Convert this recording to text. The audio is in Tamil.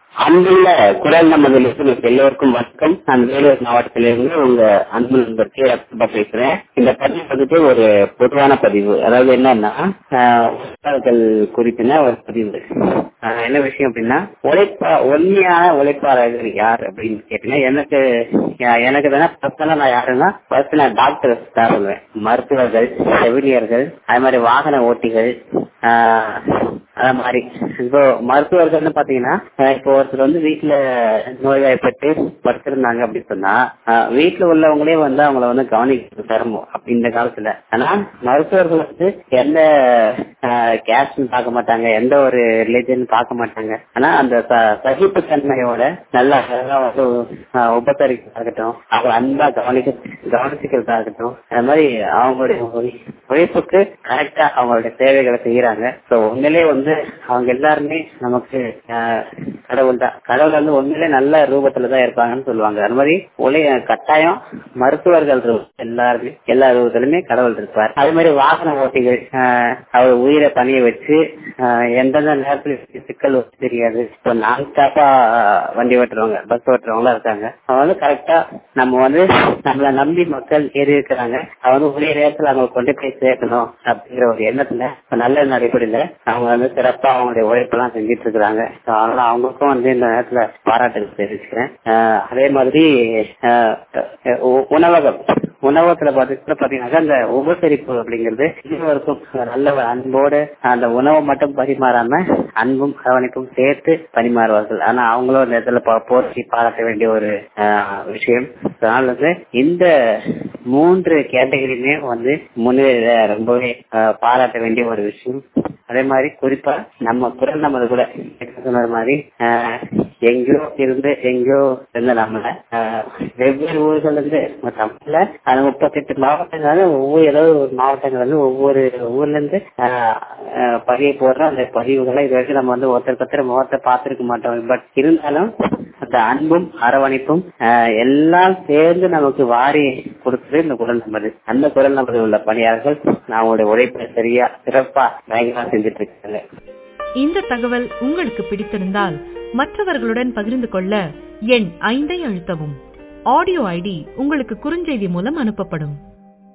அன்புள்ள குரல் நமது லிசனர்ஸ் எல்லோருக்கும் வணக்கம் நான் வேலூர் மாவட்டத்திலிருந்து உங்க அன்பு நண்பர் கே அப்துல்லா பேசுறேன் இந்த பதிவு வந்துட்டு ஒரு பொதுவான பதிவு அதாவது என்னன்னா ஆஹ், உழைப்பாளர்கள் குறிப்பின ஒரு பதிவு ஆஹ், என்ன விஷயம் அப்படின்னா உழைப்பா உண்மையான உழைப்பாளர்கள் யார் அப்படின்னு கேட்டீங்கன்னா எனக்கு ஆஹ், எனக்கு தானே பர்சனலா நான் யாருன்னா ஃபர்ஸ்ட் நான் டாக்டர் தான் சொல்லுவேன் மருத்துவர்கள் செவிலியர்கள் அது மாதிரி வாகன ஓட்டிகள் ஆஹ், அது மாதிரி இப்போ மருத்துவர்கள்னு பாத்தீங்கன்னா அஹ் இப்போ ஒருத்தர் வந்து வீட்டுல நோய்வாய்ப்பட்டு படுத்திருந்தாங்க அப்படின்னு சொன்னா அஹ் வீட்டுல உள்ளவங்களே வந்து அவங்கள வந்து கவனிக்க சிரமம் அப்படி இந்த காலத்துல ஆனா மருத்துவர்கள் வந்து எந்த கேஸ்ட் பார்க்க மாட்டாங்க எந்த ஒரு ரிலிஜன் பார்க்க மாட்டாங்க ஆனா அந்த ச- சகிப்புத்தன்மையோட நல்லா அழகா வந்து அஹ் உபசரிக்கிறதா இருக்கட்டும் அவங்க அன்பா கவனிக்க கவனிச்சுக்கிறதா இருக்கட்டும் அது மாதிரி அவங்களுடைய உழை- உழைப்புக்கு கரெக்டா அவங்களுடைய சேவைகளை செய்யறாங்க சோ உண்மையிலே வந்து அவங்க எல்லாருமே நமக்கு ஆஹ், கடவுள் தான் கடவுள் வந்து உண்மையிலே நல்ல ரூபத்துல தான் இருப்பாங்கன்னு சொல்லுவாங்க அது மாதிரி உலை கட்டாயம் மருத்துவர்கள் இரு- எல்லாருமே எல்லா ரூபத்திலுமே கடவுள் இருப்பார் அதே மாதிரி வாகன ஓட்டிகள் ஆஹ், அவர் உயிரை பணிய வச்சு ஆஹ், எந்தெந்த நேரத்துல சிக்கல் வருது தெரியாது இப்போ நான் ஸ்டாப்பா வண்டி ஓட்டுறவங்க பஸ் ஓட்டுறவங்களா இருக்காங்க அவங்க வந்து கரெக்டா நம்ம வந்து நம்மள நம்பி மக்கள் ஏறி இருக்கிறாங்க அவங்க வந்து உரிய நேரத்துல அவங்க கொண்டு போய் சேர்க்கணும் அப்படிங்கிற ஒரு எண்ணத்துல இப்ப நல்ல அடிப்படையில அவங்க வந்து சிறப்பா அவங்களுடைய உழைப்பெல்லாம் செஞ்சுட்டு இருக்கிறாங்க So, அதனால அவங்களுக்கும் வந்து இந்த நேரத்துல பாராட்டுகள் தெரிவிச்சுக்கிறேன் ஆஹ் அதே மாதிரி ஆஹ் உ- உணவகம் உணவகத்துல பாத்தீங்கன்னா பாத்தீங்கன்னா அந்த உபசரிப்பு அப்படிங்கிறது இருவருக்கும் நல்ல ஒரு அன்போடு அந்த உணவை மட்டும் பரிமாறாம அன்பும் கவனிப்பும் சேர்த்து பரிமாறுவார்கள் ஆனா அவங்களும் இந்த இடத்துல பா- போற்றி பாராட்ட வேண்டிய ஒரு ஆஹ், விஷயம் அதனால வந்து இந்த மூன்று கேட்டகரியுமே வந்து முன்னிலையில ரொம்பவே ஆஹ், பாராட்ட வேண்டிய ஒரு விஷயம் அதே மாதிரி குறிப்பா நம்ம குரல் நமது கூட ஏற்கனவே சொன்னது மாதிரி ஆஹ், எங்கேயோ இருந்து எங்கேயோ இருந்த நம்மள ஆஹ், வெவ்வேறு ஊர்கள்ல இருந்து நம்ம தமிழ்ல அது முப்பத்தெட்டு மாவட்டங்கள் ஒவ்வொரு ஏதாவது ஒரு மாவட்டங்கள் வந்து ஒவ்வொரு ஊர்ல இருந்து ஆஹ், ஆஹ், பதிவு போடுற அந்த பதிவுகளை இது வரைக்கும் நம்ம வந்து ஒருத்தருக்கு ஒருத்தர் முகத்தை பார்த்திருக்க மாட்டோம் பட் இருந்தாலும் அந்த அன்பும் அரவணைப்பும் ஆஹ், எல்லாம் சேர்ந்து நமக்கு வாரி கொடுத்தது இந்த குரல் நம்பது அந்த குரல் நம்பரில் உள்ள பணியாளர்கள் அவங்களுடைய உழைப்பை சரியா சிறப்பா பயங்கரமா செஞ்சுட்டு இருக்காங்க இந்த தகவல் உங்களுக்கு பிடித்திருந்தால் மற்றவர்களுடன் பகிர்ந்து கொள்ள எண் ஐந்தை அழுத்தவும் ஆடியோ ஐடி உங்களுக்கு குறுஞ்செய்தி மூலம் அனுப்பப்படும்